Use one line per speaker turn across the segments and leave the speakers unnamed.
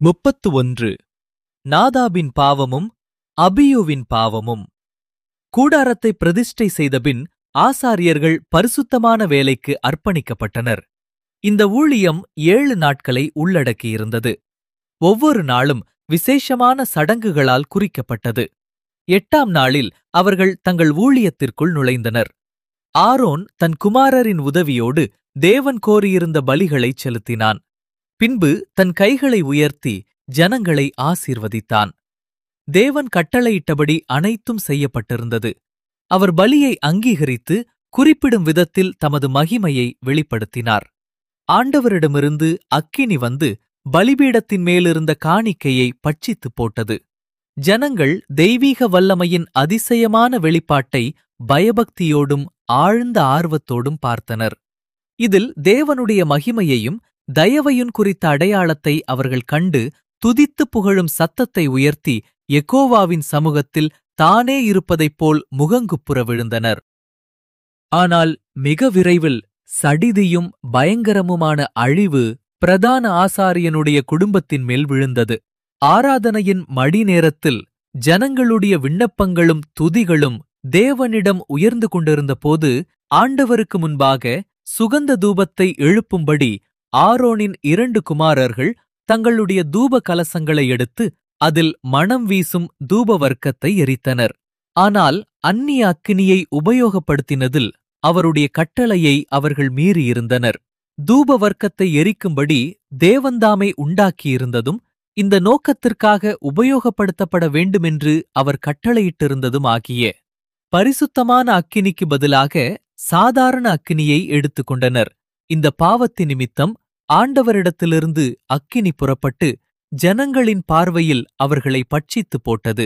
முப்பத்து ஒன்று நாதாபின் பாவமும் அபியூவின் பாவமும் கூடாரத்தை பிரதிஷ்டை செய்தபின் ஆசாரியர்கள் பரிசுத்தமான வேலைக்கு அர்ப்பணிக்கப்பட்டனர் இந்த ஊழியம் ஏழு நாட்களை உள்ளடக்கியிருந்தது ஒவ்வொரு நாளும் விசேஷமான சடங்குகளால் குறிக்கப்பட்டது எட்டாம் நாளில் அவர்கள் தங்கள் ஊழியத்திற்குள் நுழைந்தனர் ஆரோன் தன் குமாரரின் உதவியோடு தேவன் கோரியிருந்த பலிகளைச் செலுத்தினான் பின்பு தன் கைகளை உயர்த்தி ஜனங்களை ஆசீர்வதித்தான் தேவன் கட்டளையிட்டபடி அனைத்தும் செய்யப்பட்டிருந்தது அவர் பலியை அங்கீகரித்து குறிப்பிடும் விதத்தில் தமது மகிமையை வெளிப்படுத்தினார் ஆண்டவரிடமிருந்து அக்கினி வந்து பலிபீடத்தின் மேலிருந்த காணிக்கையை பட்சித்துப் போட்டது ஜனங்கள் தெய்வீக வல்லமையின் அதிசயமான வெளிப்பாட்டை பயபக்தியோடும் ஆழ்ந்த ஆர்வத்தோடும் பார்த்தனர் இதில் தேவனுடைய மகிமையையும் தயவையும் குறித்த அடையாளத்தை அவர்கள் கண்டு துதித்துப் புகழும் சத்தத்தை உயர்த்தி எக்கோவாவின் சமூகத்தில் தானே இருப்பதைப் போல் முகங்குப்புற விழுந்தனர் ஆனால் மிக விரைவில் சடிதியும் பயங்கரமுமான அழிவு பிரதான ஆசாரியனுடைய குடும்பத்தின் மேல் விழுந்தது ஆராதனையின் மடி நேரத்தில் ஜனங்களுடைய விண்ணப்பங்களும் துதிகளும் தேவனிடம் உயர்ந்து கொண்டிருந்தபோது ஆண்டவருக்கு முன்பாக சுகந்த தூபத்தை எழுப்பும்படி ஆரோனின் இரண்டு குமாரர்கள் தங்களுடைய தூப கலசங்களை எடுத்து அதில் மணம் வீசும் தூப வர்க்கத்தை எரித்தனர் ஆனால் அந்நிய அக்கினியை உபயோகப்படுத்தினதில் அவருடைய கட்டளையை அவர்கள் மீறியிருந்தனர் தூப வர்க்கத்தை எரிக்கும்படி தேவந்தாமை உண்டாக்கியிருந்ததும் இந்த நோக்கத்திற்காக உபயோகப்படுத்தப்பட வேண்டுமென்று அவர் கட்டளையிட்டிருந்ததும் ஆகிய பரிசுத்தமான அக்கினிக்கு பதிலாக சாதாரண அக்கினியை எடுத்துக்கொண்டனர் இந்த பாவத்தி நிமித்தம் ஆண்டவரிடத்திலிருந்து அக்கினி புறப்பட்டு ஜனங்களின் பார்வையில் அவர்களை பட்சித்துப் போட்டது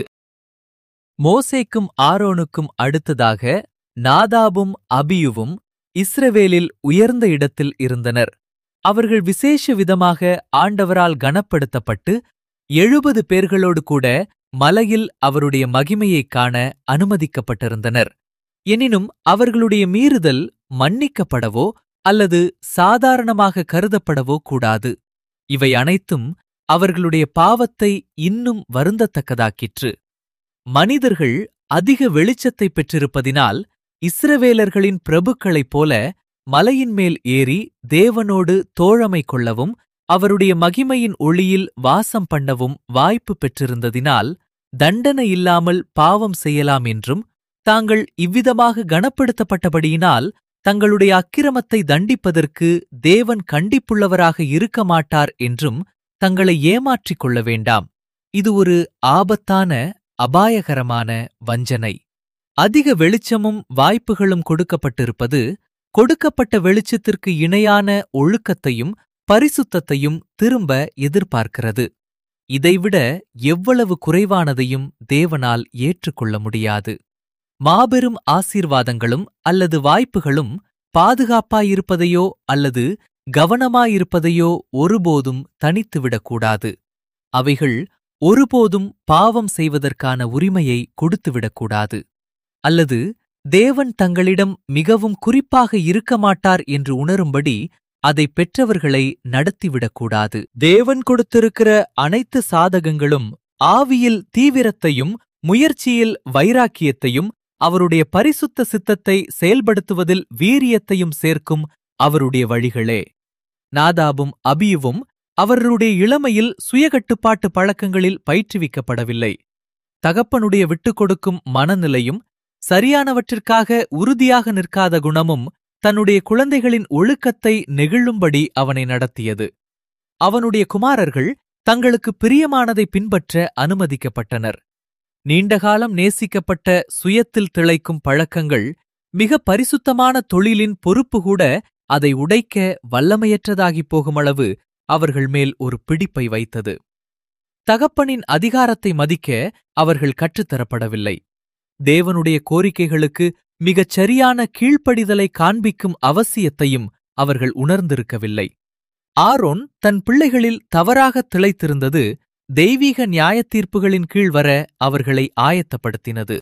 மோசேக்கும் ஆரோனுக்கும் அடுத்ததாக நாதாபும் அபியுவும் இஸ்ரவேலில் உயர்ந்த இடத்தில் இருந்தனர் அவர்கள் விசேஷ விதமாக ஆண்டவரால் கனப்படுத்தப்பட்டு எழுபது பேர்களோடு கூட மலையில் அவருடைய மகிமையைக் காண அனுமதிக்கப்பட்டிருந்தனர் எனினும் அவர்களுடைய மீறுதல் மன்னிக்கப்படவோ அல்லது சாதாரணமாக கருதப்படவோ கூடாது இவை அனைத்தும் அவர்களுடைய பாவத்தை இன்னும் வருந்தத்தக்கதாக்கிற்று மனிதர்கள் அதிக வெளிச்சத்தை பெற்றிருப்பதினால் இஸ்ரவேலர்களின் பிரபுக்களைப் போல மலையின் மேல் ஏறி தேவனோடு தோழமை கொள்ளவும் அவருடைய மகிமையின் ஒளியில் வாசம் பண்ணவும் வாய்ப்பு பெற்றிருந்ததினால் தண்டனை இல்லாமல் பாவம் செய்யலாம் என்றும் தாங்கள் இவ்விதமாக கனப்படுத்தப்பட்டபடியினால் தங்களுடைய அக்கிரமத்தை தண்டிப்பதற்கு தேவன் கண்டிப்புள்ளவராக இருக்க மாட்டார் என்றும் தங்களை ஏமாற்றிக் கொள்ள வேண்டாம் இது ஒரு ஆபத்தான அபாயகரமான வஞ்சனை அதிக வெளிச்சமும் வாய்ப்புகளும் கொடுக்கப்பட்டிருப்பது கொடுக்கப்பட்ட வெளிச்சத்திற்கு இணையான ஒழுக்கத்தையும் பரிசுத்தத்தையும் திரும்ப எதிர்பார்க்கிறது இதைவிட எவ்வளவு குறைவானதையும் தேவனால் ஏற்றுக்கொள்ள முடியாது மாபெரும் ஆசீர்வாதங்களும் அல்லது வாய்ப்புகளும் பாதுகாப்பாயிருப்பதையோ அல்லது கவனமாயிருப்பதையோ ஒருபோதும் தனித்துவிடக்கூடாது அவைகள் ஒருபோதும் பாவம் செய்வதற்கான உரிமையை கொடுத்துவிடக்கூடாது அல்லது தேவன் தங்களிடம் மிகவும் குறிப்பாக இருக்க மாட்டார் என்று உணரும்படி அதை பெற்றவர்களை நடத்திவிடக்கூடாது தேவன் கொடுத்திருக்கிற அனைத்து சாதகங்களும் ஆவியில் தீவிரத்தையும் முயற்சியில் வைராக்கியத்தையும் அவருடைய பரிசுத்த சித்தத்தை செயல்படுத்துவதில் வீரியத்தையும் சேர்க்கும் அவருடைய வழிகளே நாதாபும் அபியுவும் அவர்களுடைய இளமையில் சுயகட்டுப்பாட்டு பழக்கங்களில் பயிற்றுவிக்கப்படவில்லை தகப்பனுடைய விட்டுக்கொடுக்கும் மனநிலையும் சரியானவற்றிற்காக உறுதியாக நிற்காத குணமும் தன்னுடைய குழந்தைகளின் ஒழுக்கத்தை நெகிழும்படி அவனை நடத்தியது அவனுடைய குமாரர்கள் தங்களுக்கு பிரியமானதை பின்பற்ற அனுமதிக்கப்பட்டனர் நீண்டகாலம் நேசிக்கப்பட்ட சுயத்தில் திளைக்கும் பழக்கங்கள் மிக பரிசுத்தமான தொழிலின் பொறுப்பு கூட அதை உடைக்க வல்லமையற்றதாகிப் போகுமளவு அவர்கள் மேல் ஒரு பிடிப்பை வைத்தது தகப்பனின் அதிகாரத்தை மதிக்க அவர்கள் கற்றுத்தரப்படவில்லை தேவனுடைய கோரிக்கைகளுக்கு மிகச் சரியான கீழ்ப்படிதலை காண்பிக்கும் அவசியத்தையும் அவர்கள் உணர்ந்திருக்கவில்லை ஆரோன் தன் பிள்ளைகளில் தவறாக திளைத்திருந்தது தெய்வீக நியாயத்தீர்ப்புகளின் கீழ் வர அவர்களை ஆயத்தப்படுத்தினது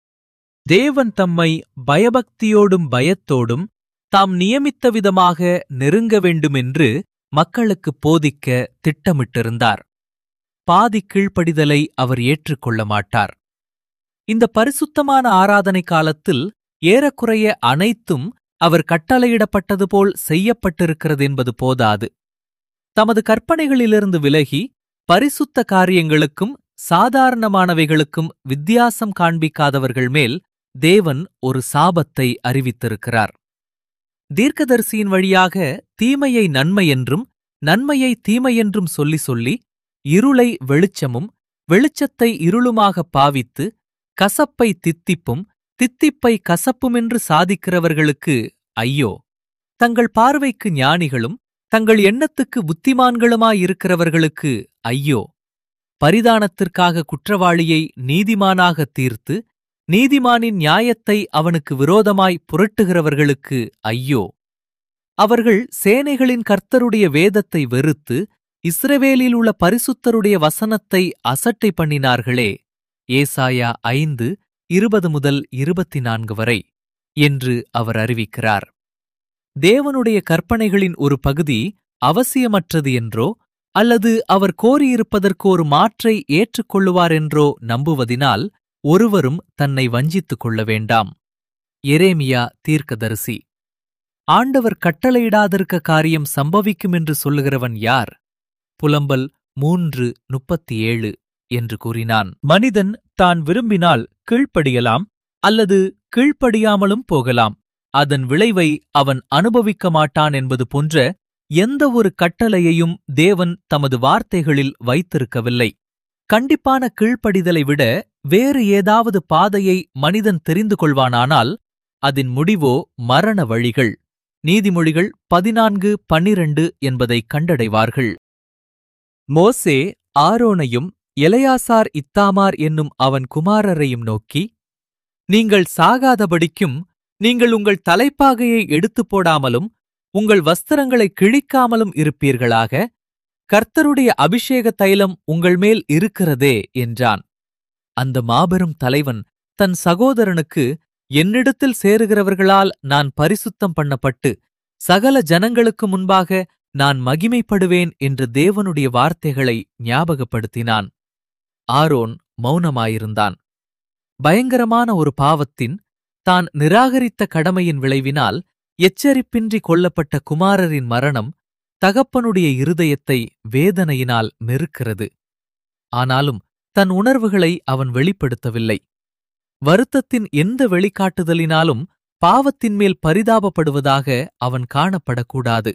தேவன் தம்மை பயபக்தியோடும் பயத்தோடும் தாம் நியமித்த விதமாக நெருங்க வேண்டுமென்று மக்களுக்குப் போதிக்க திட்டமிட்டிருந்தார் பாதி கீழ்ப்படிதலை அவர் ஏற்றுக்கொள்ள மாட்டார் இந்த பரிசுத்தமான ஆராதனை காலத்தில் ஏறக்குறைய அனைத்தும் அவர் கட்டளையிடப்பட்டது போல் செய்யப்பட்டிருக்கிறது என்பது போதாது தமது கற்பனைகளிலிருந்து விலகி பரிசுத்த காரியங்களுக்கும் சாதாரணமானவைகளுக்கும் வித்தியாசம் காண்பிக்காதவர்கள் மேல் தேவன் ஒரு சாபத்தை அறிவித்திருக்கிறார் தீர்க்கதரிசியின் வழியாக தீமையை நன்மை என்றும் நன்மையை தீமையென்றும் சொல்லி சொல்லி இருளை வெளிச்சமும் வெளிச்சத்தை இருளுமாகப் பாவித்து கசப்பை தித்திப்பும் தித்திப்பை கசப்புமென்று சாதிக்கிறவர்களுக்கு ஐயோ தங்கள் பார்வைக்கு ஞானிகளும் தங்கள் எண்ணத்துக்கு புத்திமான்களுமாயிருக்கிறவர்களுக்கு ஐயோ பரிதானத்திற்காக குற்றவாளியை நீதிமானாக தீர்த்து நீதிமானின் நியாயத்தை அவனுக்கு விரோதமாய் புரட்டுகிறவர்களுக்கு ஐயோ அவர்கள் சேனைகளின் கர்த்தருடைய வேதத்தை வெறுத்து இஸ்ரவேலில் உள்ள பரிசுத்தருடைய வசனத்தை அசட்டை பண்ணினார்களே ஏசாயா ஐந்து இருபது முதல் இருபத்தி நான்கு வரை என்று அவர் அறிவிக்கிறார் தேவனுடைய கற்பனைகளின் ஒரு பகுதி அவசியமற்றது என்றோ அல்லது அவர் கோரியிருப்பதற்கு ஒரு மாற்றை ஏற்றுக்கொள்ளுவார் என்றோ நம்புவதினால் ஒருவரும் தன்னை வஞ்சித்துக் கொள்ள வேண்டாம் எரேமியா தீர்க்கதரிசி ஆண்டவர் கட்டளையிடாதிருக்க காரியம் சம்பவிக்கும் என்று சொல்லுகிறவன் யார் புலம்பல் மூன்று முப்பத்தி ஏழு என்று கூறினான் மனிதன் தான் விரும்பினால் கீழ்ப்படியலாம் அல்லது கீழ்ப்படியாமலும் போகலாம் அதன் விளைவை அவன் அனுபவிக்க மாட்டான் என்பது போன்ற எந்த ஒரு கட்டளையையும் தேவன் தமது வார்த்தைகளில் வைத்திருக்கவில்லை கண்டிப்பான கீழ்ப்படிதலை விட வேறு ஏதாவது பாதையை மனிதன் தெரிந்து கொள்வானானால் அதன் முடிவோ மரண வழிகள் நீதிமொழிகள் பதினான்கு பன்னிரண்டு என்பதை கண்டடைவார்கள் மோசே ஆரோனையும் எலையாசார் இத்தாமார் என்னும் அவன் குமாரரையும் நோக்கி நீங்கள் சாகாதபடிக்கும் நீங்கள் உங்கள் தலைப்பாகையை எடுத்துப் போடாமலும் உங்கள் வஸ்திரங்களை கிழிக்காமலும் இருப்பீர்களாக கர்த்தருடைய அபிஷேக தைலம் உங்கள் மேல் இருக்கிறதே என்றான் அந்த மாபெரும் தலைவன் தன் சகோதரனுக்கு என்னிடத்தில் சேருகிறவர்களால் நான் பரிசுத்தம் பண்ணப்பட்டு சகல ஜனங்களுக்கு முன்பாக நான் மகிமைப்படுவேன் என்று தேவனுடைய வார்த்தைகளை ஞாபகப்படுத்தினான் ஆரோன் மௌனமாயிருந்தான் பயங்கரமான ஒரு பாவத்தின் தான் நிராகரித்த கடமையின் விளைவினால் எச்சரிப்பின்றி கொல்லப்பட்ட குமாரரின் மரணம் தகப்பனுடைய இருதயத்தை வேதனையினால் நெருக்கிறது ஆனாலும் தன் உணர்வுகளை அவன் வெளிப்படுத்தவில்லை வருத்தத்தின் எந்த வெளிக்காட்டுதலினாலும் பாவத்தின் மேல் பரிதாபப்படுவதாக அவன் காணப்படக்கூடாது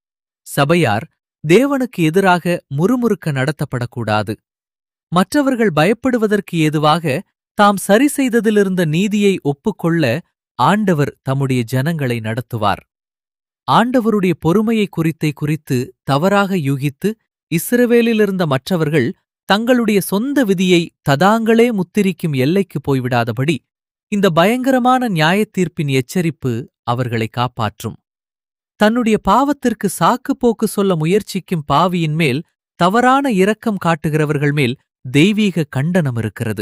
சபையார் தேவனுக்கு எதிராக முறுமுறுக்க நடத்தப்படக்கூடாது மற்றவர்கள் பயப்படுவதற்கு ஏதுவாக தாம் சரி செய்ததிலிருந்த நீதியை ஒப்புக்கொள்ள ஆண்டவர் தம்முடைய ஜனங்களை நடத்துவார் ஆண்டவருடைய பொறுமையை குறித்தை குறித்து தவறாக யூகித்து இஸ்ரவேலிலிருந்த மற்றவர்கள் தங்களுடைய சொந்த விதியை ததாங்களே முத்திரிக்கும் எல்லைக்கு போய்விடாதபடி இந்த பயங்கரமான நியாயத்தீர்ப்பின் எச்சரிப்பு அவர்களை காப்பாற்றும் தன்னுடைய பாவத்திற்கு சாக்குப்போக்கு சொல்ல முயற்சிக்கும் பாவியின் மேல் தவறான இரக்கம் காட்டுகிறவர்கள் மேல் தெய்வீக கண்டனம் இருக்கிறது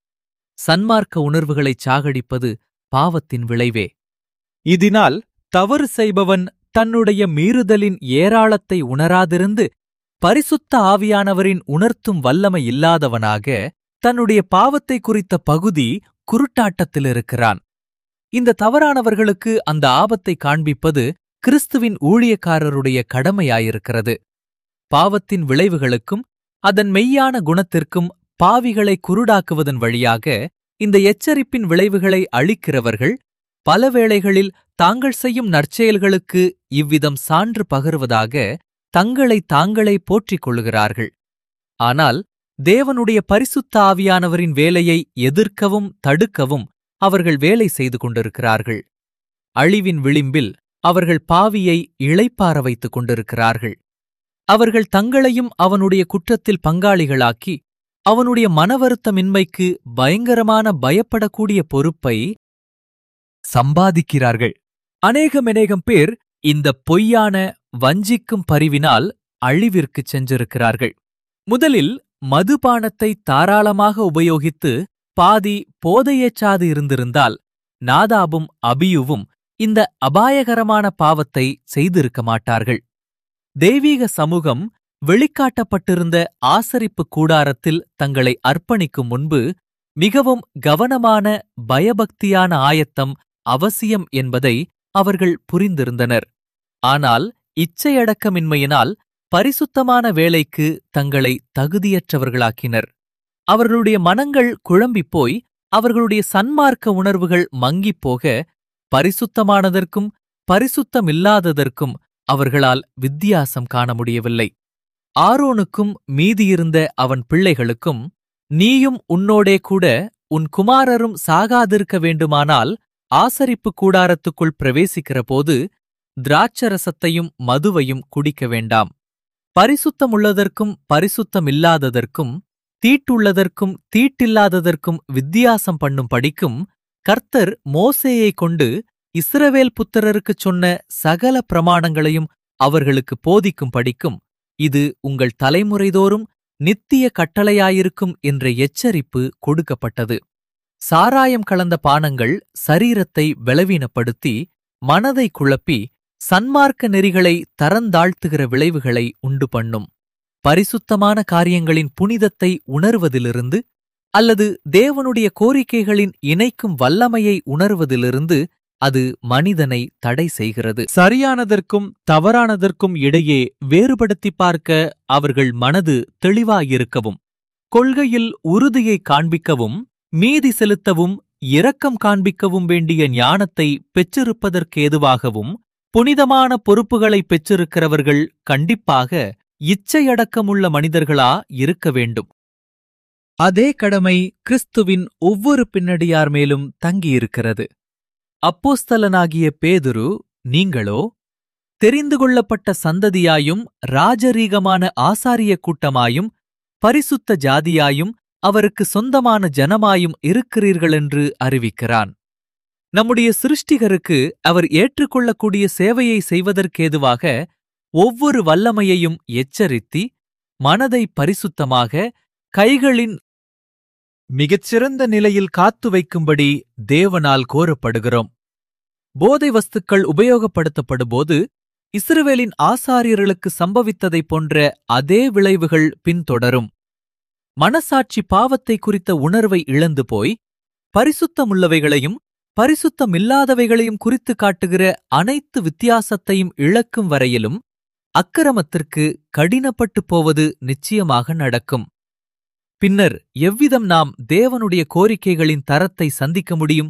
சன்மார்க்க உணர்வுகளைச் சாகடிப்பது பாவத்தின் விளைவே இதனால் தவறு செய்பவன் தன்னுடைய மீறுதலின் ஏராளத்தை உணராதிருந்து பரிசுத்த ஆவியானவரின் உணர்த்தும் வல்லமை இல்லாதவனாக தன்னுடைய பாவத்தை குறித்த பகுதி குருட்டாட்டத்தில் இருக்கிறான் இந்த தவறானவர்களுக்கு அந்த ஆபத்தை காண்பிப்பது கிறிஸ்துவின் ஊழியக்காரருடைய கடமையாயிருக்கிறது பாவத்தின் விளைவுகளுக்கும் அதன் மெய்யான குணத்திற்கும் பாவிகளை குருடாக்குவதன் வழியாக இந்த எச்சரிப்பின் விளைவுகளை அளிக்கிறவர்கள் பல வேளைகளில் தாங்கள் செய்யும் நற்செயல்களுக்கு இவ்விதம் சான்று பகருவதாக தங்களை தாங்களே போற்றிக் கொள்ளுகிறார்கள் ஆனால் தேவனுடைய பரிசுத்த ஆவியானவரின் வேலையை எதிர்க்கவும் தடுக்கவும் அவர்கள் வேலை செய்து கொண்டிருக்கிறார்கள் அழிவின் விளிம்பில் அவர்கள் பாவியை இளைப்பார வைத்துக் கொண்டிருக்கிறார்கள் அவர்கள் தங்களையும் அவனுடைய குற்றத்தில் பங்காளிகளாக்கி அவனுடைய மனவருத்தமின்மைக்கு பயங்கரமான பயப்படக்கூடிய பொறுப்பை சம்பாதிக்கிறார்கள் அநேகமநேகம் பேர் இந்த பொய்யான வஞ்சிக்கும் பரிவினால் அழிவிற்குச் சென்றிருக்கிறார்கள் முதலில் மதுபானத்தை தாராளமாக உபயோகித்து பாதி போதையேற்றாது இருந்திருந்தால் நாதாபும் அபியுவும் இந்த அபாயகரமான பாவத்தை செய்திருக்க மாட்டார்கள் தெய்வீக சமூகம் வெளிக்காட்டப்பட்டிருந்த ஆசரிப்பு கூடாரத்தில் தங்களை அர்ப்பணிக்கும் முன்பு மிகவும் கவனமான பயபக்தியான ஆயத்தம் அவசியம் என்பதை அவர்கள் புரிந்திருந்தனர் ஆனால் இச்சையடக்கமின்மையினால் பரிசுத்தமான வேலைக்கு தங்களை தகுதியற்றவர்களாக்கினர் அவர்களுடைய மனங்கள் குழம்பிப் போய் அவர்களுடைய சன்மார்க்க உணர்வுகள் மங்கிப் போக பரிசுத்தமானதற்கும் பரிசுத்தமில்லாததற்கும் அவர்களால் வித்தியாசம் காண முடியவில்லை ஆரோனுக்கும் மீதியிருந்த அவன் பிள்ளைகளுக்கும் நீயும் உன்னோடே கூட உன் குமாரரும் சாகாதிருக்க வேண்டுமானால் ஆசரிப்பு கூடாரத்துக்குள் பிரவேசிக்கிறபோது திராட்சரசத்தையும் மதுவையும் குடிக்க வேண்டாம் பரிசுத்தமுள்ளதற்கும் பரிசுத்தமில்லாததற்கும் தீட்டுள்ளதற்கும் தீட்டில்லாததற்கும் வித்தியாசம் பண்ணும் படிக்கும் கர்த்தர் மோசேயைக் கொண்டு இஸ்ரவேல் புத்திரருக்குச் சொன்ன சகல பிரமாணங்களையும் அவர்களுக்கு போதிக்கும் படிக்கும் இது உங்கள் தலைமுறைதோறும் நித்திய கட்டளையாயிருக்கும் என்ற எச்சரிப்பு கொடுக்கப்பட்டது சாராயம் கலந்த பானங்கள் சரீரத்தை பலவீனப்படுத்தி மனதை குழப்பி சன்மார்க்க நெறிகளை தரந்தாழ்த்துகிற விளைவுகளை உண்டு பண்ணும் பரிசுத்தமான காரியங்களின் புனிதத்தை உணர்வதிலிருந்து அல்லது தேவனுடைய கோரிக்கைகளின் இணைக்கும் வல்லமையை உணர்வதிலிருந்து அது மனிதனை தடை செய்கிறது சரியானதற்கும் தவறானதற்கும் இடையே வேறுபடுத்தி பார்க்க அவர்கள் மனது தெளிவாயிருக்கவும் கொள்கையில் உறுதியை காண்பிக்கவும் மீதி செலுத்தவும் இரக்கம் காண்பிக்கவும் வேண்டிய ஞானத்தை பெற்றிருப்பதற்கேதுவாகவும் புனிதமான பொறுப்புகளை பெற்றிருக்கிறவர்கள் கண்டிப்பாக இச்சையடக்கமுள்ள மனிதர்களா இருக்க வேண்டும் அதே கடமை கிறிஸ்துவின் ஒவ்வொரு பின்னடியார் மேலும் தங்கியிருக்கிறது அப்போஸ்தலனாகிய பேதுரு நீங்களோ தெரிந்து கொள்ளப்பட்ட சந்ததியாயும் ராஜரீகமான ஆசாரிய கூட்டமாயும் பரிசுத்த ஜாதியாயும் அவருக்கு சொந்தமான ஜனமாயும் இருக்கிறீர்களென்று அறிவிக்கிறான் நம்முடைய சிருஷ்டிகருக்கு அவர் ஏற்றுக்கொள்ளக்கூடிய சேவையை செய்வதற்கேதுவாக ஒவ்வொரு வல்லமையையும் எச்சரித்தி மனதை பரிசுத்தமாக கைகளின் மிகச்சிறந்த நிலையில் காத்து வைக்கும்படி தேவனால் கோரப்படுகிறோம் போதை வஸ்துக்கள் உபயோகப்படுத்தப்படும்போது இஸ்ரவேலின் ஆசாரியர்களுக்கு சம்பவித்ததைப் போன்ற அதே விளைவுகள் பின்தொடரும் மனசாட்சி பாவத்தை குறித்த உணர்வை இழந்து போய் பரிசுத்தமுள்ளவைகளையும் பரிசுத்தமில்லாதவைகளையும் குறித்து காட்டுகிற அனைத்து வித்தியாசத்தையும் இழக்கும் வரையிலும் அக்கிரமத்திற்கு கடினப்பட்டுப் போவது நிச்சயமாக நடக்கும் பின்னர் எவ்விதம் நாம் தேவனுடைய கோரிக்கைகளின் தரத்தை சந்திக்க முடியும்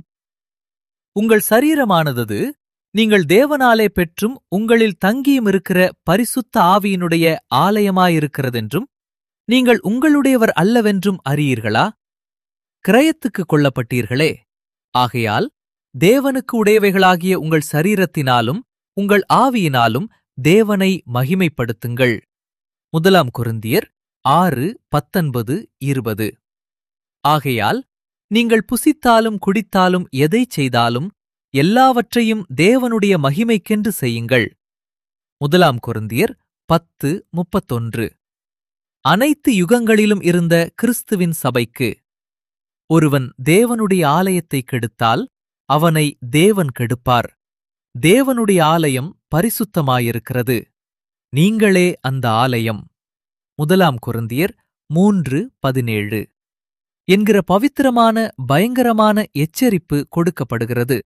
உங்கள் சரீரமானது நீங்கள் தேவனாலே பெற்றும் உங்களில் தங்கியும் இருக்கிற பரிசுத்த ஆவியினுடைய ஆலயமாயிருக்கிறதென்றும் நீங்கள் உங்களுடையவர் அல்லவென்றும் அறியீர்களா கிரயத்துக்கு கொள்ளப்பட்டீர்களே ஆகையால் தேவனுக்கு உடையவைகளாகிய உங்கள் சரீரத்தினாலும் உங்கள் ஆவியினாலும் தேவனை மகிமைப்படுத்துங்கள் முதலாம் குருந்தியர் ஆறு பத்தொன்பது இருபது ஆகையால் நீங்கள் புசித்தாலும் குடித்தாலும் எதைச் செய்தாலும் எல்லாவற்றையும் தேவனுடைய மகிமைக்கென்று செய்யுங்கள் முதலாம் குருந்தியர் பத்து முப்பத்தொன்று அனைத்து யுகங்களிலும் இருந்த கிறிஸ்துவின் சபைக்கு ஒருவன் தேவனுடைய ஆலயத்தை கெடுத்தால் அவனை தேவன் கெடுப்பார் தேவனுடைய ஆலயம் பரிசுத்தமாயிருக்கிறது நீங்களே அந்த ஆலயம் முதலாம் குருந்தியர் மூன்று பதினேழு என்கிற பவித்திரமான பயங்கரமான எச்சரிப்பு கொடுக்கப்படுகிறது